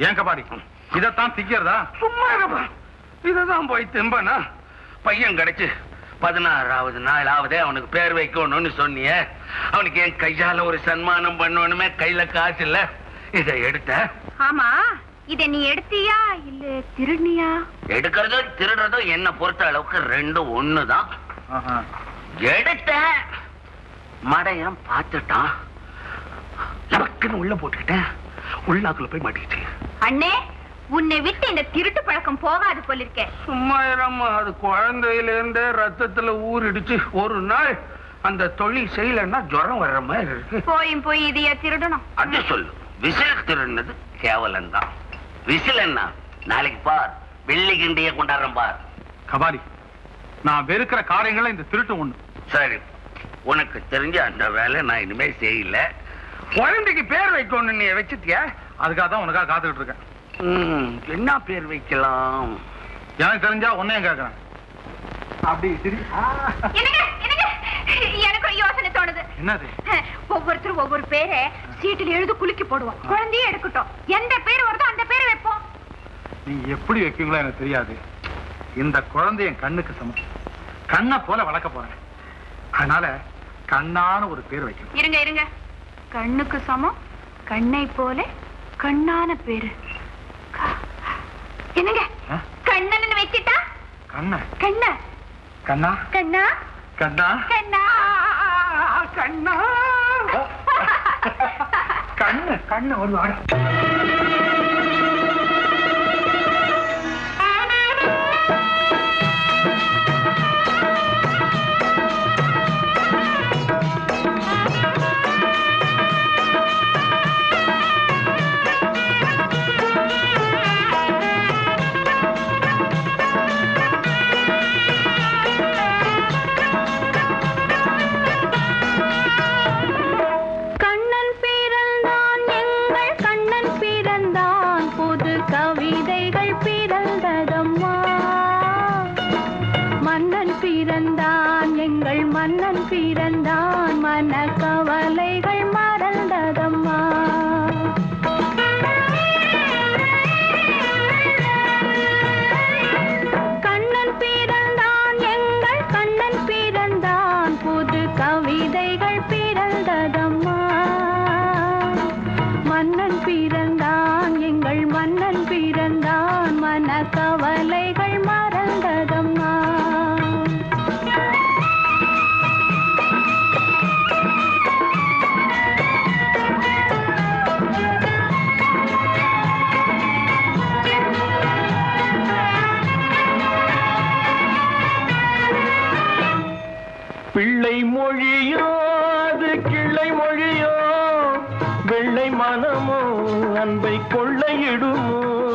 ஏன் கபாடி இதத்தான் திக்கிறதா சும்மா இருப்பா இதுதான் போய் திம்பனா பையன் கிடைச்சு பதினாறாவது நாளாவதே அவனுக்கு பேர் வைக்கணும்னு சொன்னியே அவனுக்கு என் கையால ஒரு சன்மானம் பண்ணணுமே கையில காசு இல்ல இதை எடுத்த ஆமா இத நீ எடுத்தியா இல்ல திருடினியா எடுக்கிறதோ திருடுறதோ என்ன பொறுத்த அளவுக்கு ரெண்டும் ஒண்ணுதான் ஆஹா. எடுத்த மடையன் பார்த்துட்டான் நமக்குன்னு உள்ள போட்டுக்கிட்டேன் உள்ளாக்குள்ள போய் மாட்டிக்கிச்சு அண்ணே உன்னை விட்டு இந்த திருட்டு பழக்கம் போகாது போலிருக்கே சும்மா இராம அது குழந்தையில இருந்தே ரத்தத்துல ஊறிடுச்சு ஒரு நாள் அந்த தொழில் செய்யலன்னா ஜுரம் வர்ற மாதிரி இருக்கு போயும் போய் இதைய திருடணும் அது சொல்லு விசில் திருடுனது கேவலம் தான் விசில் என்ன நாளைக்கு பார் வெள்ளி கிண்டிய கொண்டாடுறேன் பார் கபாடி நான் வெறுக்கிற காரியங்கள இந்த திருட்டு ஒண்ணு சரி உனக்கு தெரிஞ்ச அந்த வேலை நான் இனிமே செய்யல குழந்தைக்கு பேர் வைக்கணும் நீ வச்சுட்டியா அதுக்காக தான் உனக்காக காத்துக்கிட்டு இருக்கேன் ம், என்ன பேர் வைக்கலாம் எனக்கு தெரிஞ்சா உன்னையும் கேட்கறேன் அப்படி சரி என்னங்க என்னங்க எனக்கு ஒரு யோசனை தோணுது என்னது ஒவ்வொருத்தரும் ஒவ்வொரு பேரை சீட்டுல எழுதி குலுக்கி போடுவோம் குழந்தையே எடுக்கட்டும் எந்த பேர் வருதோ அந்த பேரை வைப்போம் நீங்க எப்படி வைப்பீங்களோ எனக்கு தெரியாது இந்த குழந்தை என் கண்ணுக்கு சமம் கண்ணை போல வளர்க்க போறேன் அதனால கண்ணான ஒரு பேர் வைக்கணும் இருங்க இருங்க கண்ணுக்கு சமம் கண்ணை போல கண்ணான பேரு க- என்னங்க ஆ? கண்ணன் வச்சிட்டா கண்ண கண்ண கண்ணா கண்ணா கண்ணா கண்ணா கண்ணா கண்ணு கண்ணு ஒரு வாட கண்ணன் பிறந்தான் எங்கள் கண்ணன் பிறந்தான் புது கவிதைகள் பிறந்ததம்மா மன்னன் பிறந்தான் எங்கள் மன்னன் பிறந்தான் மன கவலைகள் மறந்ததம்மா கண்ணன் பிறந்தான் எங்கள் கண்ணன் பிறந்தான் புது கவிதைகள் பிறந்ததம்மா மன்னன் பிறந்தான் எங்கள் மன்னன் பிறந்தான் மன கவலைகள் மறந்ததம்மா பிள்ளை மொழியோ அது கிள்ளை மொழியோ வெள்ளை மனமோ அன்பை கொள்ளையிடுமோ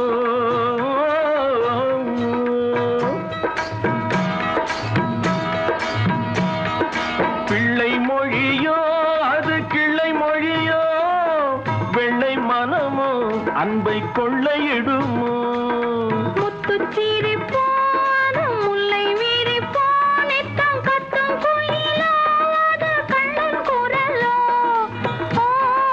பிள்ளை மொழியோ அது கிள்ளை மொழியோ வெள்ளை மனமோ அன்பை கொள்ளையிடுமோ முத்துச்சீரி போன முல்லை வீரி போனித்தம் கத்தும் குயிலாத கண்ணன் குரலோ ஓ,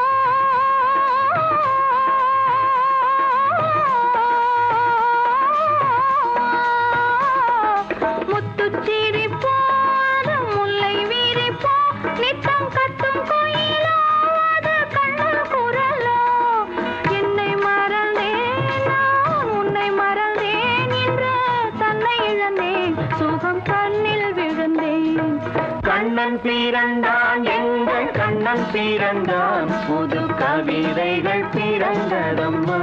முத்துச்சீரி போன முல்லை வீரி போ நித்தம் கத்தும் குயிலாத கண்ணன் குரலோ என்னை மறந்தேன் நான் உன்னை மறந்தேன் என்று தன்னை இழந்தேன் சுகம் கண்ணில் விழுந்தேன் கண்ணன் பிறந்தான் எங்கள் கண்ணன் பிறந்தான் புது கவிதைகள் பிறந்ததம்மா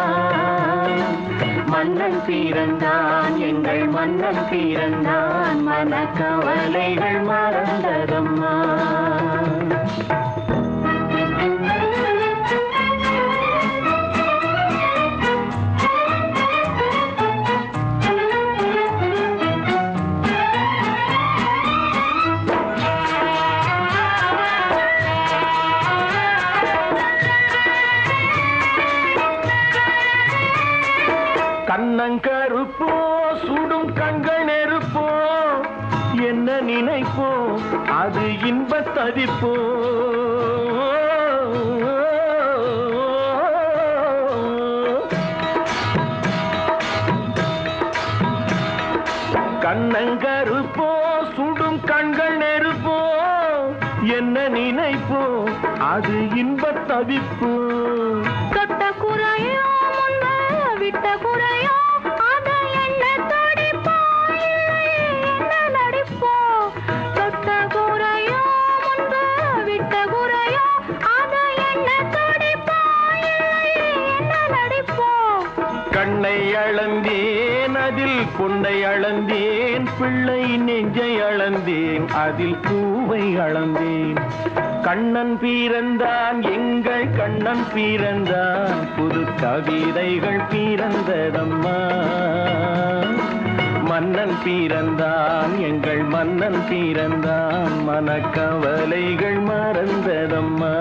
மன்னன் பிறந்தான் எங்கள் மன்னன் பிறந்தான் மன கவலைகள் மறந்ததம்மா கண்ணங்கருப்போ சுடும் கண்கள் நெருப்போ என்ன நினைப்போ அது இன்பத் தவிப்போ கண்ணங்கருப்போ சுடும் கண்கள் நெருப்போ என்ன நினைப்போ அது இன்பத் தவிப்பு தொட்ட குறையோ முன்பு விட்ட குறையோ அத என்ன துடிப்போ இல்லை என்ன நடிப்போ தொட்ட குறையோ முன்பு விட்ட குறையோ அத என்ன துடிப்போ இல்லை என்ன நடிப்போ கண்ணை அளந்தேன் அதில் பொன்னை அளந்தேன் பிள்ளை நெஞ்சை அளந்தேன் அதில் பூவை அளந்தேன் கண்ணன் பிறந்தான் எங்கள் கண்ணன் பிறந்தான் புது கவிதைகள் பிறந்ததம்மா மன்னன் பிறந்தான் எங்கள் மன்னன் பிறந்தான் மனக்கவலைகள் மறந்ததம்மா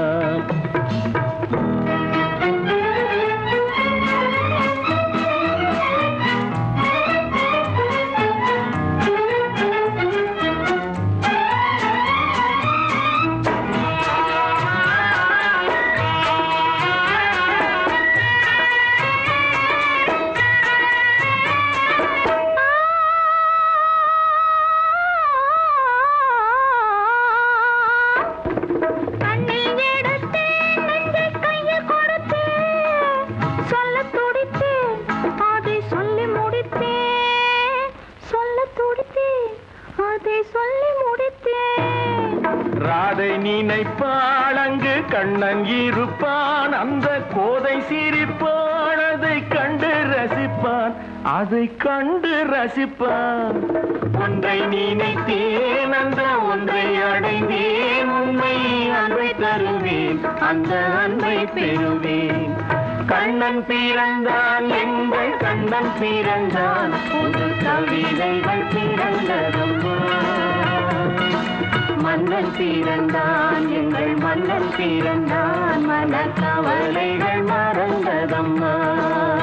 கண்ணில் எடுத்தேன் நெஞ்சை கையில் கொடுத்தேன் சொல்ல துடித்தேன் அதை சொல்லி முடித்தேன் சொல்ல துடித்தேன் அதை சொல்லி முடித்தேன் ராதை நினைப்பாள் அங்கு கண்ணன் இருப்பான் அந்த கோதை சிரிப்பான் அதை கண்டு ரசிப்பான் அதை கண்டு ரசிப்பான் ஒன்றை நினைத்தேன் அந்த ஒன்றை அடைந்தேன் உண்மை அன்பை தருவேன் அந்த அன்பை பெறுவேன் கண்ணன் பிறந்தான் எங்கள் கண்ணன் பிறந்தான் புது கவிதைகள் பிறந்ததம்மா மன்னன் பிறந்தான் எங்கள் மன்னன் பிறந்தான் மனக்கவலைகள் மறந்ததம்மா